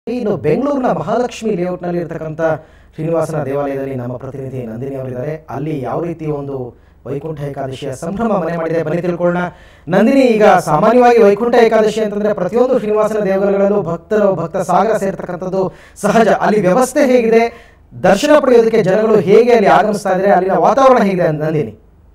ಇನ್ನು ಬೆಂಗಳೂರಿನ ಮಹಾಲಕ್ಷ್ಮಿ ಲೇಔಟ್ನಲ್ಲಿ ಇರತಕ್ಕಂಥ ಶ್ರೀನಿವಾಸನ ದೇವಾಲಯದಲ್ಲಿ ನಮ್ಮ ಪ್ರತಿನಿಧಿ ನಂದಿನಿ ಅವರಿದ್ದಾರೆ ಅಲ್ಲಿ ಯಾವ ರೀತಿ ಒಂದು ವೈಕುಂಠ ಏಕಾದಶಿಯ ಸಂಭ್ರಮ ಮನೆ ಮಾಡಿದೆ ಬನ್ನಿ ತಿಳ್ಕೊಳ್ಳೋಣ ನಂದಿನಿ ಈಗ ಸಾಮಾನ್ಯವಾಗಿ ವೈಕುಂಠ ಏಕಾದಶಿ ಅಂತಂದ್ರೆ ಪ್ರತಿಯೊಂದು ಶ್ರೀನಿವಾಸನ ದೇವಾಲಯಗಳಲ್ಲೂ ಭಕ್ತರು ಭಕ್ತ ಸಾಗರ ಸೇರ್ತಕ್ಕಂಥದ್ದು ಸಹಜ ಅಲ್ಲಿ ವ್ಯವಸ್ಥೆ ಹೇಗಿದೆ ದರ್ಶನ ಪಡೆಯೋದಕ್ಕೆ ಜನಗಳು ಹೇಗೆ ಅಲ್ಲಿ ಆಗಮಿಸ್ತಾ ಇದ್ದಾರೆ ಅಲ್ಲಿನ ವಾತಾವರಣ ಹೇಗಿದೆ ನಂದಿನಿ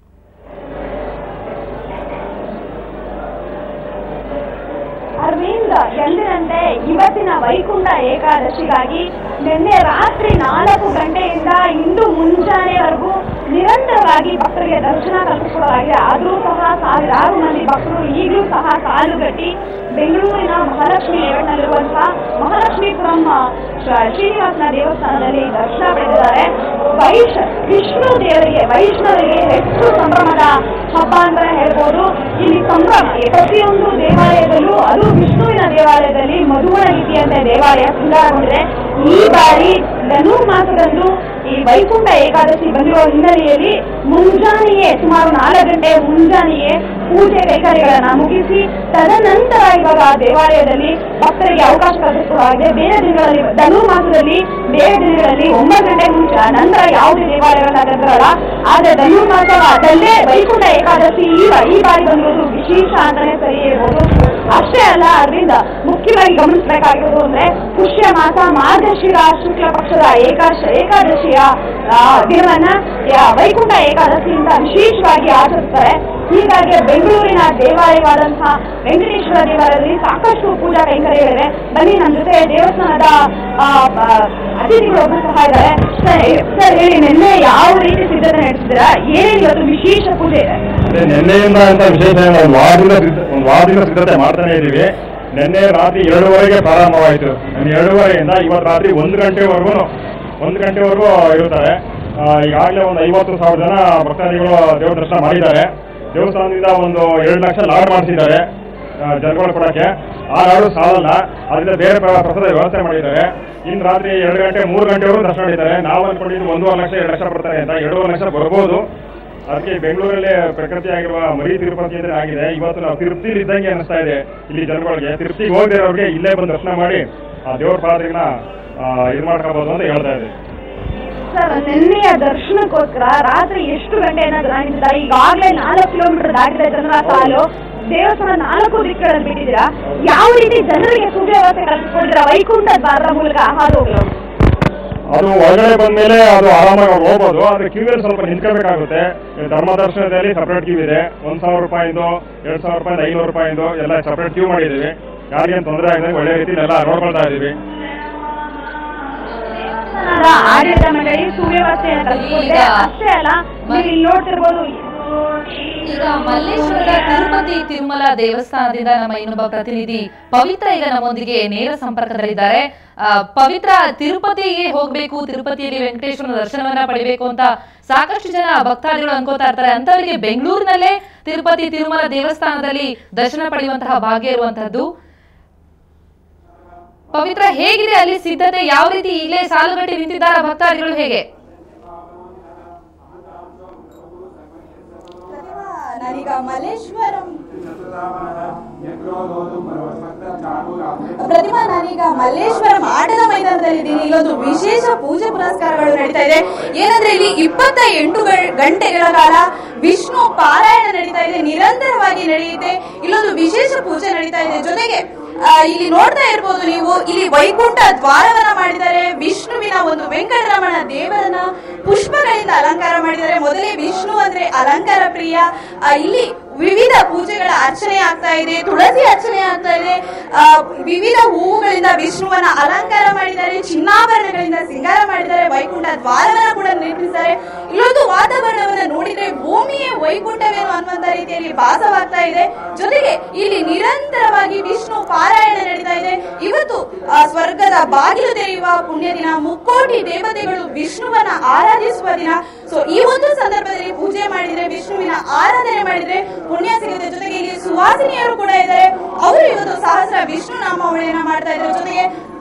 ಅರವಿಂದ್ ಎಂದಿನಂತೆ ಇವತ್ತಿನ ವೈಕುಂಠ ಏಕಾದಶಿಗಾಗಿ ನಿನ್ನೆ ರಾತ್ರಿ ನಾಲ್ಕು ಗಂಟೆಯಿಂದ ಇಂದು ಮುಂಜಾನೆವರೆಗೂ ನಿರಂತರವಾಗಿ ಭಕ್ತರಿಗೆ ದರ್ಶನ ಕಲ್ಪಿಸಲಾಗಿದೆ ಆದರೂ ಸಹ ಸಾವಿರಾರು ಮಂದಿ ಭಕ್ತರು ಈಗಲೂ ಸಹ ಸಾಲುಗಟ್ಟಿ ಬೆಂಗಳೂರಿನ ಮಹಾಲಕ್ಷ್ಮಿ ಲೇಔಟ್ನಲ್ಲಿರುವಂತಹ ಮಹಾಲಕ್ಷ್ಮೀಪುರಂ ಶ್ರ- ಶ್ರೀನಿವಾಸನ ದೇವಸ್ಥಾನದಲ್ಲಿ ದರ್ಶನ ಪಡೆದಿದ್ದಾರೆ ವೈಶ್ ವಿಷ್ಣು ದೇವರಿಗೆ ವೈಷ್ಣವರಿಗೆ ಹೆಚ್ಚು ಸಂಭ್ರಮದ ಹಬ್ಬ ಅಂತ ಹೇಳ್ಬೋದು ಇಲ್ಲಿ ಸಂಭ್ರಮ ಈ ಪ್ರತಿಯೊಂದು ದೇವಾಲಯದಲ್ಲೂ ಅದು ವಿಷ್ಣುವಿನ ದೇವಾಲಯದಲ್ಲಿ ಮಧುವಣ ರೀತಿಯಂತೆ ದೇವಾಲಯ ಶೃಂಗಾರಗೊಂಡಿದೆ ಈ ಬಾರಿ ಧನುರ್ಮಾಸದಂದು ಈ ವೈಕುಂಠ ಏಕಾದಶಿ ಬಂದಿರುವ ಹಿನ್ನೆಲೆಯಲ್ಲಿ ಮುಂಜಾನೆಯೇ ಸುಮಾರು ನಾಲ್ಕು ಗಂಟೆ ಮುಂಜಾನೆಯೇ ಪೂಜೆ ಕೈಕಾರ್ಯಗಳನ್ನ ಮುಗಿಸಿ ತದನಂತರ ಇವಾಗ ದೇವಾಲಯದಲ್ಲಿ ಭಕ್ತರಿಗೆ ಅವಕಾಶ ಕಲ್ಪಿಸಲಾಗಿದೆ ಬೇರೆ ದಿನಗಳಲ್ಲಿ ಧನುರ್ಮಾಸದಲ್ಲಿ ಬೇರೆ ದಿನಗಳಲ್ಲಿ ಒಂಬತ್ತು ಗಂಟೆ ಮುಂಚೆ ನಂತರ ಯಾವುದೇ ದೇವಾಲಯಗಳನ್ನ ತೆರೆದಿರಲ್ಲ ಆದ್ರೆ ಧನುರ್ಮಾಸದಲ್ಲೇ ವೈಕುಂಠ ಏಕಾದಶಿ ಈ ಬಾ- ಈ ಬಾರಿ ಬಂದಿರೋದು ವಿಶೇಷ ಅಂತಾನೆ ಸರಿ ಹೇಳ್ಬೋದು ಅಷ್ಟೇ ಅಲ್ಲ ಅದರಿಂದ ಮುಖ್ಯವಾಗಿ ಗಮನಿಸಬೇಕಾಗಿರೋದು ಅಂದ್ರೆ ಪುಷ್ಯ ಮಾಸ ಮಾರ್ಗಶಿರ ಶುಕ್ಲ ಪಕ್ಷದ ಏಕಾಶ ಏಕಾದಶಿಯ ಆ, ದಿನವನ್ನ ಯಾ- ವೈಕುಂಠ ಏಕಾದಶಿಯಿಂದ ವಿಶೇಷವಾಗಿ ಆಚರಿಸ್ತಾರೆ ಹೀಗಾಗಿ ಬೆಂಗಳೂರಿನ ದೇವಾಲಯವಾದಂತಹ ವೆಂಕಟೇಶ್ವರ ದೇವಾಲಯದಲ್ಲಿ ಸಾಕಷ್ಟು ಪೂಜಾ ಕೈಂಕರ್ಯಗಳಿವೆ ಬನ್ನಿ ನಮ್ಮ ಜೊತೆ ದೇವಸ್ಥಾನದ ಆ, ಆ, ಅತಿಥಿಗಳೊಬ್ಬರು ಸಹ ಇದ್ದಾರೆ ಸರ್ ಸರ್ ಹೇಳಿ ನಿನ್ನೆ ಯಾವ ರೀತಿ ಸಿದ್ಧತೆ ನಡೆಸಿದ್ದೀರಾ ಏನೇನು ಇವತ್ತು ವಿಶೇಷ ಪೂಜೆ ಇದೆ ಅದೇ ನಿನ್ನೆಯಿಂದ ಅಂತ ವಿಶೇಷ ಏನು ಒಂದು ವಾರದಿಂದ ಸಿದ್ಧ- ಒಂದು ವಾರದಿಂದ ಸಿದ್ಧತೆ ಮಾಡ್ತಾನೆ ಇದ್ದೀವಿ ನಿನ್ನೆ ರಾತ್ರಿ ಎರಡೂವರೆಗೆ ಪ್ರಾರಂಭವಾಯಿತು ಇನ್ನು ಎರಡೂವರೆಯಿಂದ ಇವತ್ತು ರಾತ್ರಿ ಒಂದು ಗಂಟೆವರೆಗೂ ಒಂದು ಗಂಟೆವರೆಗೂ ಇರುತ್ತಾರೆ ಆ, ಈಗಾಗಲೇ ಒಂದು ಐವತ್ತು ಸಾವಿರ ಜನ ಭಕ್ತಾದಿಗಳು ದೇವ್ರ ದರ್ಶನ ಮಾಡಿದ್ದಾರೆ ದೇವಸ್ಥಾನದಿಂದ ಒಂದು ಎರಡು ಲಕ್ಷ ಲಾಡ್ ಮಾಡಿಸಿದ್ದಾರೆ ಜನಗಳು ಕೊಡಕ್ಕೆ ಆ ಲಾಡು ಸಾಲಲ್ಲ ಅದರಿಂದ ಬೇರೆ ಪ್ರ- ಪ್ರಸಾದ ವ್ಯವಸ್ಥೆ ಮಾಡಿದ್ದಾರೆ ಇನ್ನು ರಾತ್ರಿ ಎರಡು ಗಂಟೆ ಮೂರು ಗಂಟೆವರೆಗೂ ದರ್ಶನ ಮಾಡಿದ್ದಾರೆ ನಾವು ಅನ್ಕೊಂಡಿದ್ದು ಒಂದೂವರೆ ಲಕ್ಷ ಎರಡು ಲಕ್ಷ ಬರ್ತಾರೆ ಅಂತ ಎರಡೂವರೆ ಲಕ್ಷ ಬರ್ಬೋದು ಅದಕ್ಕೆ ಬೆಂಗಳೂರಲ್ಲಿ ಪ್ರಕೃತಿ ಆಗಿರುವ ಮರಿ ತಿರುಪತಿ ಅಂದ್ರೆ ಆಗಿದೆ ಇವತ್ತು ನಾವು ತಿರುಪ್ತಿಲಿ ಇದ್ದಂಗೆ ಅನಿಸ್ತಾ ಇದೆ ಇಲ್ಲಿ ಜನಗಳಿಗೆ ತಿರುಪ್ತಿಗೆ ಹೋಗದಿರೋರಿಗೆ ಇಲ್ಲೇ ಬಂದು ದರ್ಶನ ಮಾಡಿ ಆ ದೇವ್ರ ಪಾದರಿನ ಇದು ಮಾಡ್ಕೋಬಹುದು ಅಂತ ಹೇಳ್ತಾ ಇದ್ದೀವಿ ಸರ್ ನಿನ್ನೆಯ ದರ್ಶನಕ್ಕೋಸ್ಕರ ರಾತ್ರಿ ಎಷ್ಟು ಗಂಟೆಯಿಂದ ಜನ ನಿಂತಿದ್ದಾರೆ ಈಗಾಗಲೇ ನಾಲ್ಕು ಕಿಲೋಮೀಟರ್ ದಾಟಿದೆ ಜನರ ಸಾಲು ದೇವಸ್ಥಾನ ನಾಲ್ಕು ದಿಕ್ಕುಗಳಲ್ಲಿ ಬಿಟ್ಟಿದ್ದೀರಾ ಯಾವ ರೀತಿ ಜನರಿಗೆ ಸುವ್ಯವಸ್ಥೆ ಕಲ್ಪಿಸ್ಕೊಂಡಿದ್ದೀರಾ ವೈಕುಂಠ ದ್ವಾರದ ಮೂಲಕ ಹಾದು ಹೋಗಲು ಅದು ಒಳಗಡೆ ಬಂದ್ಮೇಲೆ ಅದು ಆರಾಮಾಗಿ ಅವ್ರು ಹೋಗ್ಬೋದು ಆದ್ರೆ ಕ್ಯೂವಲ್ಲಿ ಸ್ವಲ್ಪ ನಿಂತ್ಕೋಬೇಕಾಗುತ್ತೆ ಈ ಧರ್ಮ ದರ್ಶನದಲ್ಲಿ ಸಪ್ರೇಟ್ ಕ್ಯೂ ಇದೆ ಒಂದ್ ಸಾವಿರ ರೂಪಾಯಿಂದು ಎರಡ್ ಸಾವಿರ ರೂಪಾಯಿಂದ ಐನೂರು ರೂಪಾಯಿಂದು ಎಲ್ಲ ಸಪ್ರೇಟ್ ಕ್ಯೂ ಮಾಡಿದ್ದೀವಿ ಯಾರಿಗೇನು ತೊಂದರೆ ಆಗದೆ ಒಳ್ಳೆ ರೀತಿಯಲ್ಲಿ ಎಲ್ಲ ನೋಡ್ಕೊಳ್ತಾ ಇದ್ದೀವಿ ದೇವಸ್ಥಾನದ ಆಡಳಿತ ಮಂಡಳಿ ಸುವ್ಯವಸ್ಥೆಯನ್ನು ಕಲ್ಪಿಸಿಕೊಂಡಿದೆ ಅಷ್ಟೇ ಅಲ್ಲ ನೀವು ಇಲ್ಲಿ ನೋಡ್ತಿರ್ಬೋದು ಈಗ ಮಲ್ಲೇಶ್ವರದ ತಿರುಪತಿ ತಿರುಮಲ ದೇವಸ್ಥಾನದಿಂದ ನಮ್ಮ ಇನ್ನೊಬ್ಬ ಪ್ರತಿನಿಧಿ ಪವಿತ್ರ ಈಗ ನಮ್ಮೊಂದಿಗೆ ನೇರ ಸಂಪರ್ಕದಲ್ಲಿದ್ದಾರೆ ಆ, ಪವಿತ್ರ ತಿರುಪತಿಗೆ ಹೋಗ್ಬೇಕು ತಿರುಪತಿಯಲ್ಲಿ ವೆಂಕಟೇಶ್ವರನ ದರ್ಶನವನ್ನ ಪಡಿಬೇಕು ಅಂತ ಸಾಕಷ್ಟು ಜನ ಭಕ್ತಾದಿಗಳು ಅನ್ಕೋತಾ ಇರ್ತಾರೆ ಅಂತವರಿಗೆ ಬೆಂಗಳೂರಿನಲ್ಲೇ ತಿರುಪತಿ ತಿರುಮಲ ದೇವಸ್ಥಾನದಲ್ಲಿ ದರ್ಶನ ಪಡೆಯುವಂತಹ ಭಾಗ್ಯ ಇರುವಂತಹದ್ದು ಪವಿತ್ರ ಹೇಗಿದೆ ಅಲ್ಲಿ ಸಿದ್ಧತೆ ಯಾವ ರೀತಿ ಈಗಲೇ ಸಾಲುಗಟ್ಟಿ ನಿಂತಿದ್ದಾರ ಭಕ್ತಾದಿಗಳು ಹೇಗೆ ನಾನೀಗ ಮಲ್ಲೇಶ್ವರಂ ಪ್ರತಿಮಾ ನಾನೀಗ ಮಲ್ಲೇಶ್ವರಂ ಆಟದ ಮೈದಾನದಲ್ಲಿದ್ದೀನಿ ಇಲ್ಲೊಂದು ವಿಶೇಷ ಪೂಜೆ ಪುರಸ್ಕಾರಗಳು ನಡೀತಾ ಇದೆ ಏನಂದ್ರೆ ಇಲ್ಲಿ ಇಪ್ಪತ್ತ ಎಂಟು ಗ- ಗಂಟೆಗಳ ಕಾಲ ವಿಷ್ಣು ಪಾರಾಯಣ ನಡೀತಾ ಇದೆ ನಿರಂತರವಾಗಿ ನಡೆಯುತ್ತೆ ಇಲ್ಲೊಂದು ವಿಶೇಷ ಪೂಜೆ ನಡೀತಾ ಇದೆ ಜೊತೆಗೆ ಆ, ಇಲ್ಲಿ ನೋಡ್ತಾ ಇರ್ಬೋದು ನೀವು ಇಲ್ಲಿ ವೈಕುಂಠ ದ್ವಾರವನ್ನ ಮಾಡಿದ್ದಾರೆ ವಿಷ್ಣುವಿನ ಒಂದು ವೆಂಕಟರಮಣ ದೇವರನ್ನ ಪುಷ್ಪಗಳಿಂದ ಅಲಂಕಾರ ಮಾಡಿದ್ದಾರೆ ಮೊದಲೇ ವಿಷ್ಣು ಅಂದ್ರೆ ಅಲಂಕಾರ ಪ್ರಿಯ ಆ, ಇಲ್ಲಿ ವಿವಿಧ ಪೂಜೆಗಳ ಅರ್ಚನೆ ಆಗ್ತಾ ಇದೆ ತುಳಸಿ ಅರ್ಚನೆ ಆಗ್ತಾ ಇದೆ ಆ, ವಿವಿಧ ಹೂವುಗಳಿಂದ ವಿಷ್ಣುವನ್ನ ಅಲಂಕಾರ ಮಾಡಿದ್ದಾರೆ ಚಿನ್ನಾಭರಣಗಳಿಂದ ಸಿಂಗಾರ ಮಾಡಿದ್ದಾರೆ ವೈಕುಂಠ ದ್ವಾರವನ್ನ ಕೂಡ ನಿರ್ಮಿಸಿದ್ದಾರೆ ಇಲ್ಲೊಂದು ವಾತಾವರಣವನ್ನ ನೋಡಿದ್ರೆ ಭೂಮಿಯೇ ವೈಕುಂಠವೇನು ಅನ್ನುವಂತ ರೀತಿಯಲ್ಲಿ ಭಾಸವಾಗ್ತಾ ಇದೆ ಜೊತೆಗೆ ಇಲ್ಲಿ ನಿರಂತರವಾಗಿ ವಿಷ್ಣು ಪಾರಾಯಣ ನಡೀತಾ ಇದೆ ಇವತ್ತು ಆ, ಸ್ವರ್ಗದ ಬಾಗಿಲು ತೆರೆಯುವ ಪುಣ್ಯ ದಿನ ಮುಕ್ಕೋಟಿ ದೇವತೆಗಳು ವಿಷ್ಣುವನ್ನ ಆರಾಧಿಸುವ ದಿನ ಸೊ ಈ ಒಂದು ಸಂದರ್ಭದಲ್ಲಿ ಪೂಜೆ ಮಾಡಿದ್ರೆ ವಿಷ್ಣುವಿನ ಆರಾಧನೆ ಮಾಡಿದ್ರೆ ಪುಣ್ಯ ಸಿಗುತ್ತೆ ಜೊತೆಗೆ ಇಲ್ಲಿ ಸುವಾಸಿನಿಯರು ಕೂಡ ಇದ್ದಾರೆ ಅವರು ಇವತ್ತು ಸಹಸ್ರ ವಿಷ್ಣು ನಾಮಾವಳಿಯನ್ನ ಮಾಡ್ತಾ ಇದ್ದಾರೆ ಜೊತೆಗೆ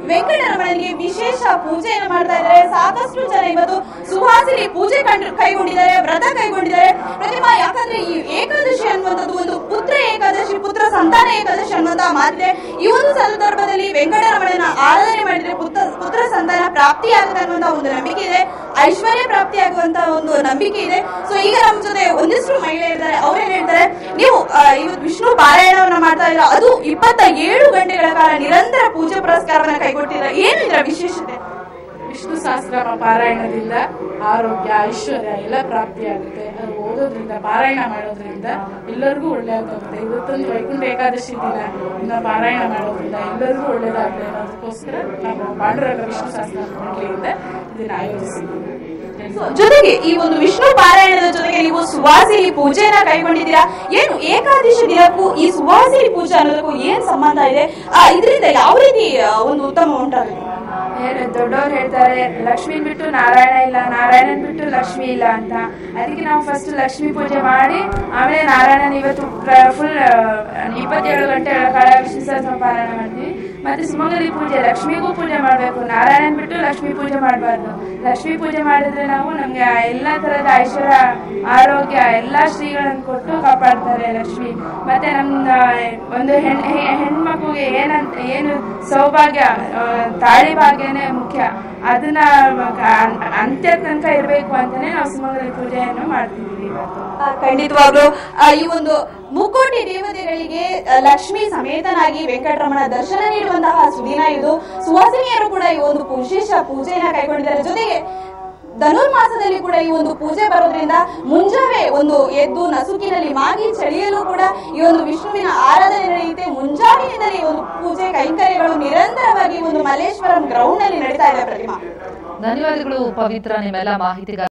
ವೆಂಕಟರಮಣನಿಗೆ ವಿಶೇಷ ಪೂಜೆಯನ್ನು ಮಾಡ್ತಾ ಇದ್ದಾರೆ ಸಾಕಷ್ಟು ಜನ ಇವತ್ತು ಸುಹಾಸಿನಿ ಪೂಜೆ ಕಂಡು ಕೈಗೊಂಡಿದ್ದಾರೆ ವ್ರತ ಕೈಗೊಂಡಿದ್ದಾರೆ ಪ್ರತಿಮಾ ಯಾಕಂದ್ರೆ ಈ ಏಕಾದಶಿ ಅನ್ನುವಂಥದ್ದು ಒಂದು ಪುತ್ರ ಏಕಾದಶಿ ಪುತ್ರ ಸಂತಾನ ಏಕಾದಶಿ ಅನ್ನುವಂತಹ ಮಾತಿದೆ ಈ ಒಂದು ಸಂದರ್ಭದಲ್ಲಿ ವೆಂಕಟರಮಣನ ಆರಾಧನೆ ಮಾಡಿದ್ರೆ ಪುತ್ರ ಪುತ್ರ ಸಂತಾನ ಪ್ರಾಪ್ತಿಯಾಗುತ್ತೆ ಅನ್ನುವಂತಹ ಒಂದು ನಂಬಿಕೆ ಇದೆ ಐಶ್ವರ್ಯ ಪ್ರಾಪ್ತಿಯಾಗುವಂತಹ ಒಂದು ನಂಬಿಕೆ ಇದೆ ಸೊ ಈಗ ನಮ್ಮ ಜೊತೆ ಒಂದಿಷ್ಟು ಮಹಿಳೆಯರಿದ್ದಾರೆ ಅವ್ರೇನ್ ಹೇಳ್ತಾರೆ ನೀವು ಆ, ಇವತ್ತು ವಿಷ್ಣು ಪಾರಾಯಣವನ್ನ ಮಾಡ್ತಾ ಇದ್ದೀರಾ ಅದು ಇಪ್ಪತ್ತ ಏಳು ಗಂಟೆಗಳ ಕಾಲ ನಿರಂತರ ಪೂಜೆ ಪುರಸ್ಕಾರವನ್ನ ಕೈಗೊಳ್ತಿದ್ರ ಏನು ಇದರ ವಿಶೇಷತೆ ವಿಷ್ಣು ಸಹಸ್ರನಾಮ ಪಾರಾಯಣದಿಂದ ಆರೋಗ್ಯ ಐಶ್ವರ್ಯ ಎಲ್ಲ ಪ್ರಾಪ್ತಿಯಾಗುತ್ತೆ ಅದು ಓದೋದ್ರಿಂದ ಪಾರಾಯಣ ಮಾಡೋದ್ರಿಂದ ಎಲ್ಲರಿಗೂ ಒಳ್ಳೆಯದಾಗುತ್ತೆ ಇವತ್ತೊಂದು ವೈಕುಂಠ ಏಕಾದಶಿ ದಿನ ಇನ್ನ ಪಾರಾಯಣ ಮಾಡೋದ್ರಿಂದ ಎಲ್ಲರಿಗೂ ಒಳ್ಳೆಯದಾಗಲಿ ಅನ್ನೋದಕ್ಕೋಸ್ಕರ ನಾವು ಪಾಂಡುರಂಗ ವಿಷ್ಣು ಸಹಸ್ರನಾಮ ಮಂಡಳಿಯಿಂದ ಇದನ್ನ ಆಯೋಜಿಸಿದ್ದೀವಿ ಸೊ, ಜೊತೆಗೆ ಈ ಒಂದು ವಿಷ್ಣು ಪಾರಾಯಣದ ಜೊತೆಗೆ ನೀವು ಸುವಾಸಿನಿ ಪೂಜೆನ ಕೈಗೊಂಡಿದ್ದೀರಾ ಏನು ಏಕಾದಶಿ ದಿನಕ್ಕೂ ಈ ಸುವಾಸಿನಿ ಪೂಜೆ ಅನ್ನೋದಕ್ಕೂ ಏನ್ ಸಂಬಂಧ ಇದೆ ಆ, ಇದರಿಂದ ಯಾವ ರೀತಿ ಆ, ಒಂದು ಉತ್ತಮ ಉಂಟಾಗುತ್ತೆ ಏನು ದೊಡ್ಡವ್ರು ಹೇಳ್ತಾರೆ ಲಕ್ಷ್ಮಿ ಬಿಟ್ಟು ನಾರಾಯಣ ಇಲ್ಲ ನಾರಾಯಣನ್ ಬಿಟ್ಟು ಲಕ್ಷ್ಮಿ ಇಲ್ಲ ಅಂತ ಅದಕ್ಕೆ ನಾವು ಫಸ್ಟ್ ಲಕ್ಷ್ಮಿ ಪೂಜೆ ಮಾಡಿ ಆಮೇಲೆ ನಾರಾಯಣನ ಇವತ್ತು ಫುಲ್ ಇಪ್ಪತ್ತೇಳು ಗಂಟೆಗಳ ಕಾಲ ವಿಷ್ಣು ಸಹಸ್ರ ಪಾರಾಯಣ ಮಾಡ್ತೀವಿ ಮತ್ತೆ ಸುಮಂಗಲಿ ಪೂಜೆ ಲಕ್ಷ್ಮಿಗೂ ಪೂಜೆ ಮಾಡಬೇಕು ನಾರಾಯಣನ್ ಬಿಟ್ಟು ಲಕ್ಷ್ಮಿ ಪೂಜೆ ಮಾಡಬಾರ್ದು ಲಕ್ಷ್ಮಿ ಪೂಜೆ ಮಾಡಿದ್ರೆ ನಾವು ನಮ್ಗೆ ಎಲ್ಲ ತರದ ಐಶ್ವರ್ಯ ಆರೋಗ್ಯ ಎಲ್ಲ ಶ್ರೀಗಳನ್ನು ಕೊಟ್ಟು ಕಾಪಾಡ್ತಾರೆ ಲಕ್ಷ್ಮಿ ಮತ್ತೆ ನಮ್ಮ ಒಂದು ಹೆಣ್ ಹೆ- ಹೆಣ್ಮಗುಗೆ ಏನಂತ ಏನು ಸೌಭಾಗ್ಯ ಆ, ತಾಳಿ ಭಾಗ್ಯನೇ ಮುಖ್ಯ ಅದನ್ನ ಅ- ಅಂತ್ಯ ತನಕ ಇರಬೇಕು ಅಂತಾನೆ ನಾವು ಸುಮಂಗಲಿ ಪೂಜೆಯನ್ನು ಮಾಡ್ತಿದ್ದೀವಿ ಇವತ್ತು ಆ, ಖಂಡಿತವಾಗ್ಲೂ ಆ, ಈ ಒಂದು ಮುಕ್ಕೋಟಿ ದೇವತೆಗಳಿಗೆ ಆ, ಲಕ್ಷ್ಮಿ ಸಮೇತನಾಗಿ ವೆಂಕಟರಮಣ ದರ್ಶನ ನೀಡುವಂತಹ ಸುದಿನ ಇದು ಸುವಾಸಿನಿಯರು ಕೂಡ ಈ ಒಂದು ವಿಶೇಷ ಪೂಜೆಯನ್ನ ಕೈಗೊಂಡಿದ್ದಾರೆ ಜೊತೆಗೆ ಧನುರ್ಮಾಸದಲ್ಲಿ ಕೂಡ ಈ ಒಂದು ಪೂಜೆ ಬರೋದ್ರಿಂದ ಮುಂಜಾವೆ ಒಂದು ಎದ್ದು ನಸುಕಿನಲ್ಲಿ ಮಾಗಿ ಚಳಿಯಲು ಕೂಡ ಈ ಒಂದು ವಿಷ್ಣುವಿನ ಆರಾಧನೆ ನಡೆಯುತ್ತೆ ಮುಂಜಾವಿನಿಂದಲೇ ಈ ಒಂದು ಪೂಜೆ ಕೈಂಕರ್ಯಗಳು ನಿರಂತರವಾಗಿ ಈ ಒಂದು ಮಲ್ಲೇಶ್ವರಂ ಗ್ರೌಂಡ್ ನಲ್ಲಿ ನಡೀತಾ ಇದೆ ಪ್ರತಿಮಾ ಧನ್ಯವಾದಗಳು ಪವಿತ್ರ ನಿಮ್ಮೆಲ್ಲ ಮಾಹಿತಿಗಾಗಿ